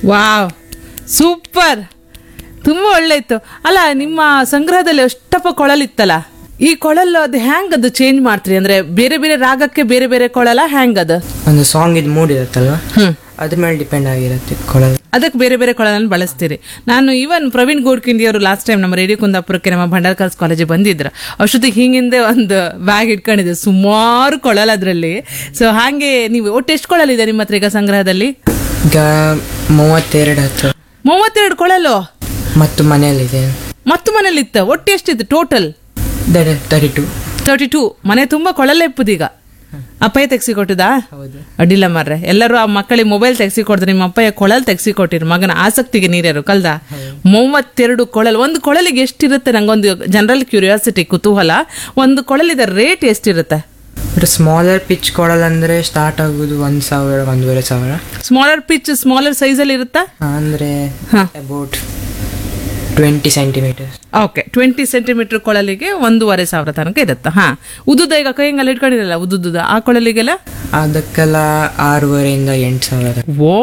Wow super ತುಂಬ ಒಳ್ಳೆ ಇತ್ತು ಅಲ್ಲ ನಿಮ್ಮ ಸಂಗ್ರಹದಲ್ಲಿ ಅಷ್ಟಪ್ಪ ಕೊಳಲಿತ್ತಲ್ಲ ಈ ಕೊಳಲು ಅದು ಹ್ಯಾಂಗ್ ಅದು ಚೇಂಜ್ ಮಾಡ್ತೀರಿ ಅಂದ್ರೆ ಬೇರೆ ಬೇರೆ ರಾಗಕ್ಕೆ ಬೇರೆ ಬೇರೆ ಕೊಳಲ ಹ್ಯಾಂಗ್ ಅದು ಒಂದು ಸಾಂಗ್ ಇದು ಮೂಡ್ ಇರುತ್ತಲ್ವಾ ಹ್ಮ್ ಅದ್ರ ಮೇಲೆ ಡಿಪೆಂಡ್ ಆಗಿರುತ್ತೆ ಕೊಳಲು ಅದಕ್ಕೆ ಬೇರೆ ಬೇರೆ ಕೊಳಲನ್ನು ಬಳಸ್ತೀರಿ ನಾನು ಇವನ್ ಪ್ರವೀಣ್ ಗೋಡ್ಕಿಂಡಿ ಅವರು ಲಾಸ್ಟ್ ಟೈಮ್ ನಮ್ಮ ರೇಡಿಯೋ ಕುಂದಾಪುರಕ್ಕೆ ನಮ್ಮ ಭಂಡಾರ್ಕರ್ಸ್ ಕಾಲೇಜಿಗೆ ಬಂದಿದ್ರು ಅಷ್ಟೊತ್ತಿಗೆ ಹಿಂಗಿಂದೆ ಒಂದು ಬ್ಯಾಗ್ ಇಟ್ಕೊಂಡಿದ್ದೆ ಸುಮಾರು ಕೊಳಲ್ ಅದರಲ್ಲಿ ಸೊ ಹಾಗೆ ನೀವು ಒಟ್ಟು ಎಷ್ಟು ಕೊಳಲಿದೆ ನಿಮ್ಮ ಹತ್ರ ಈಗ ಸಂಗ್ರಹದಲ್ಲಿ ಈಗ ಮೂವತ್ತೆರಡು ಹತ್ತು ಮೂವತ್ತೆರಡು ಕೊಳಲು ಮತ್ತು ಮನೆಯಲ್ಲಿದೆ ಮತ್ತು ಮನೇಲಿ ಇತ್ತ ಒಟ್ಟು ಎಷ್ಟಿತ್ತು total thirty two thirty two ಮನೆ ತುಂಬಾ ಕೊಳಲೆ ಇಪ್ಪದೀಗ ಅಪ್ಪಯ್ಯ ತೆಗ್ಸಿ ಕೊಟ್ಟಿದಾ ಹೌದು ಅಡ್ಡಿಲ್ಲ ಮಾರ್ರೆ ಎಲ್ಲರೂ ಆ ಮಕ್ಕಳಿಗೆ ಮೊಬೈಲ್ ತೆಗ್ಸಿ ಕೊಡ್ತಾರೆ ನಿಮ್ಮ ಅಪ್ಪಯ್ಯ ಕೊಳಲ್ ತೆಗ್ಸಿ ಕೊಟ್ಟಿರು ಮಗನ ಆಸಕ್ತಿಗೆ ನೀರ್ಯಾರು ಕಲ್ದ ಮೂವತ್ತೆರಡು ಕೊಳಲ್ ಒಂದು ಕೊಳಲಿಗೆ ಎಷ್ಟಿರುತ್ತೆ ನಂಗೊಂದು ಜನರಲ್ ಕ್ಯೂರಿಯಾಸಿಟಿ ಕುತೂಹಲ ಒಂದು ಕೊಳಲಿದ ರೇಟ್ ಎಷ್ಟಿರುತ್ತೆ ಬಟ್ ಸ್ಮಾಲರ್ ಪಿಚ್ ಕೊಡಲ್ಲ ಅಂದ್ರೆ ಸ್ಟಾರ್ಟ್ ಆಗೋದು ಒಂದ್ ಸಾವಿರ ಒಂದೂವರೆ ಸಾವಿರ ಸ್ಮಾಲರ್ ಪಿಚ್ ಸ್ಮಾಲರ್ ಸೈಜಲ್ಲಿ ಇರುತ್ತಾ ಅಂದ್ರೆ ಹಾ. About twenty centimetres okay twenty centimetre ಕೊಳಲಿಗೆ ಒಂದೂವರೆ ಸಾವಿರ ತನಕ ಇರುತ್ತೆ ಹಾ ಉದ್ದುದ ಈಗ ಕೈಯಂಗೆಲ್ಲ ಇಟ್ಕೊಂಡಿರಲ್ಲ ಉದ್ದುದ ಆ ಕೊಳಲಿಗೆಲ್ಲ ಅದಕ್ಕೆಲ್ಲ ಆರೂವರೆಯಿಂದ ಎಂಟು ಸಾವಿರ ಓ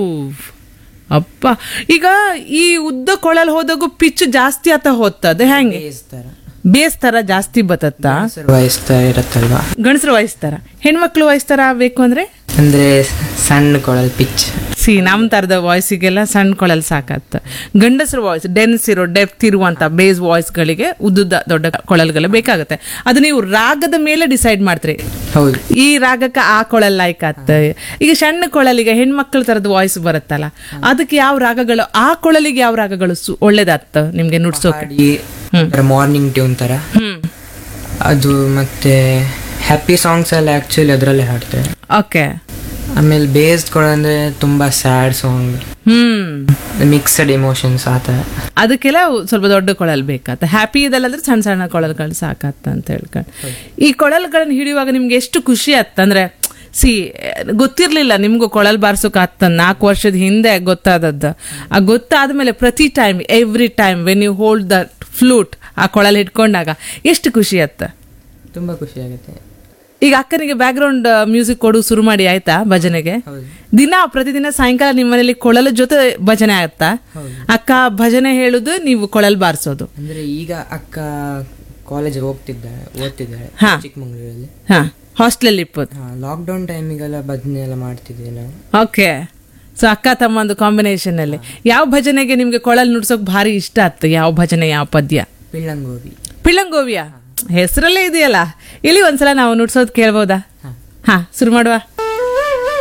ಅಪ್ಪ ಈಗ ಈ ಉದ್ದ ಕೊಳಲ್ ಹೋದಾಗೂ ಪಿಚ್ ಜಾಸ್ತಿ ಆತ ಹೋಗ್ತದೆ ಹೆಂಗೆ ಬೇಯಿಸ್ತಾರ ಬೇಸ್ ತರ ಜಾಸ್ತಿ ಬತ್ತತ್ತ ವಹಿಸ್ತಾ ಇರತ್ತಲ್ವಾ ಗಂಡಸರು ವಾಯಿಸ್ತಾರ ಹೆಣ್ಮಕ್ಳು ವಾಯಿಸ್ತಾರ ಬೇಕು ಅಂದ್ರೆ ಅಂದ್ರೆ ಸಣ್ಣ ಕೊಳಲ್ ಪಿಚ್ ಸಿ ನಮ್ಮ ತರದ ವಾಯ್ಸಿಗೆಲ್ಲ ಸಣ್ಣ ಕೊಳಲ್ ಸಾಕತ್ತ ಗಂಡಸರ ವಾಯ್ಸ್ ಡೆನ್ಸ್ ಇರೋ ಡೆಪ್ತ್ ಇರುವಂತ ಬೇಸ್ ವಾಯ್ಸ್ಗಳಿಗೆ ಉದ್ದುದ್ದ ದೊಡ್ಡ ಕೊಳಲ್ಗಳು ಬೇಕಾಗುತ್ತೆ ಅದು ನೀವು ರಾಗದ ಮೇಲೆ ಡಿಸೈಡ್ ಮಾಡ್ತೀರಿ ಹೌದು ಈ ರಾಗಕ್ಕೆ ಆ ಕೊಳಲ್ ಲೈಕ್ ಆತ ಈಗ ಸಣ್ಣ ಕೊಳಲಿಗೆ ಹೆಣ್ಮಕ್ಳ ತರದ ವಾಯ್ಸ್ ಬರುತ್ತಲ್ಲ ಅದಕ್ಕೆ ಯಾವ ರಾಗಗಳು ಆ ಕೊಳಲಿಗೆ ಯಾವ ರಾಗಗಳು ಸು- ಒಳ್ಳೇದಾಗ್ತ ನಿಮ್ಗೆ ನುಡ್ಸೋಕೆ ಹಾಡಿ ಮಾರ್ನಿಂಗ್ ಟ್ಯೂನ್ ತರ ಹ್ಮ್ ಅದು ಮತ್ತೆ ಹ್ಯಾಪಿ ಸಾಂಗ್ಸ್ ಎಲ್ಲ ಆಕ್ಚುಲಿ ಅದರಲ್ಲೇ ಹಾಡ್ತಾರೆ ಓಕೆ ಆಮೇಲೆ ಬೇಸ್ಡ್ ಕೊಡಂದ್ರೆ ತುಂಬಾ sad song hmm mixed emotions ಆ ಥರ ಅದಕ್ಕೆಲ್ಲ ಸ್ವಲ್ಪ ದೊಡ್ಡ ಕೊಳಲ್ ಬೇಕಾತ ಹ್ಯಾಪಿ ಇದಲ್ಲಂದ್ರೆ ಸಣ್ಣ ಸಣ್ಣ ಕೊಳಲ್ಗಳು ಸಾಕತ್ತ ಅಂತ ಹೇಳ್ಕೊಂಡು ಈ ಕೊಳಲ್ಗಳನ್ನ ಹಿಡಿಯುವಾಗ ನಿಮ್ಗೆ ಎಷ್ಟು ಖುಷಿ ಆತ್ತ ಅಂದ್ರೆ ಸಿ ಗೊತ್ತಿರ್ಲಿಲ್ಲ ನಿಮ್ಗೂ ಕೊಳಲ್ ಬಾರ್ಸೋಕೆ ಆತ ನಾಲ್ಕು ವರ್ಷದ ಹಿಂದೆ ಗೊತ್ತಾದದ್ದು ಆ ಗೊತ್ತಾದ್ಮೇಲೆ ಪ್ರತಿ time every time when you hold the flute ಆ ಕೊಳಲ್ ಹಿಡ್ಕೊಂಡಾಗ ಎಷ್ಟು ಖುಷಿ ಆತ್ತ ತುಂಬಾ ಖುಷಿ ಆಗುತ್ತೆ ಈಗ ಅಕ್ಕನಿಗೆ ಬ್ಯಾಕ್ ಗ್ರೌಂಡ್ ಮ್ಯೂಸಿಕ್ ಕೊಡು ಶುರು ಮಾಡಿ ಆಯ್ತಾ ಭಜನೆಗೆ ಹೌದು ದಿನ ಪ್ರತಿದಿನ ಸಾಯಂಕಾಲ ನಿಮ್ಮ ಮನೇಲಿ ಕೊಳಲ ಜೊತೆ ಭಜನೆ ಆಗುತ್ತಾ ಅಕ್ಕ ಭಜನೆ ಹೇಳುದು ನೀವು ಕೊಳಲ್ ಬಾರಿಸೋದು ಅಂದ್ರೆ ಈಗ ಅಕ್ಕ ಕಾಲೇಜಿಗೆ ಹೋಗ್ತಿದ್ದಾಳೆ ಓದ್ತಿದ್ದಾಳೆ ಹಾ. ಚಿಕ್ಕಮಂಗ್ಳೂರಲ್ಲಿ ಹಾ ಹಾಸ್ಟೆಲ್ ಇಪ್ಪತ್ತು ಹಾ ಲಾಕ್ಡೌನ್ ಟೈಮಿಗೆಲ್ಲ ಭಜನೆ ಎಲ್ಲ ಮಾಡ್ತಿದ್ವಿ ನಾವು ಓಕೆ ಸೊ ಅಕ್ಕ ತಮ್ಮಂದು ಕಾಂಬಿನೇಷನ್ ಅಲ್ಲಿ ಯಾವ ಭಜನೆಗೆ ನಿಮ್ಗೆ ಕೊಳಲ್ ನುಡ್ಸೋಕ್ ಭಾರಿ ಇಷ್ಟ ಆಯ್ತು ಯಾವ ಭಜನೆ ಯಾವ ಪದ್ಯ ಪಿಳ್ಳಂಗೋವಿ ಪಿಳ್ಳಂಗೋವಿಯ ಹೆಸರಲ್ಲೇ ಇದೆಯಲ್ಲ ಇಲ್ಲಿ ಒಂದ್ಸಲ ನಾವು ನುಡ್ಸೋದ್ ಕೇಳ್ಬೋದಾ ಹಾ. ಹಾ ಶುರು ಮಾಡುವ